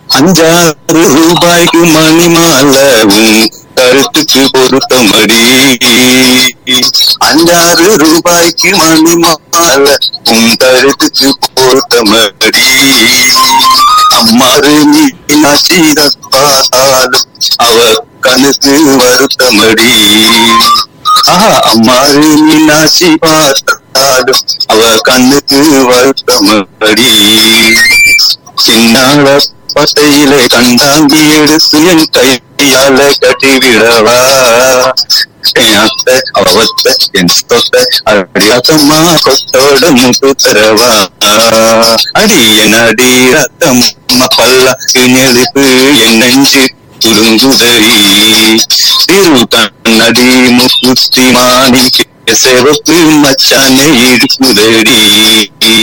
அஞ்சாறு ரூபாய்க்கு மணி மாலவும் கருத்துக்கு பொருத்தமடி அஞ்சாறு ரூபாய்க்கு மணி மால உன் கருத்துக்கு பொருத்தமடி அம்மாறு மீனாட்சி பார்த்தாலும் அவ கணக்கு வருத்தமடி ஆஹா அம்மாறு மீனாட்சி பார்த்தாலும் அவ கண்ணுக்கு வருத்தமடி சின்னாள பட்டையிலே கண்டாங்கி எடுத்து என் கையால கட்டிவிடவா என் அத்தை அவத்த என் தொத்த அடியாத்தம்மா கொத்தோட முட்டு தரவா அடி என் அடி ரத்தம்மா பல்லா நெருப்பு என் நெஞ்சு துருங்குதறி திரு கண்ணடி முக்குத்தி மாணி செவப்பு மச்சானே இருக்குதடி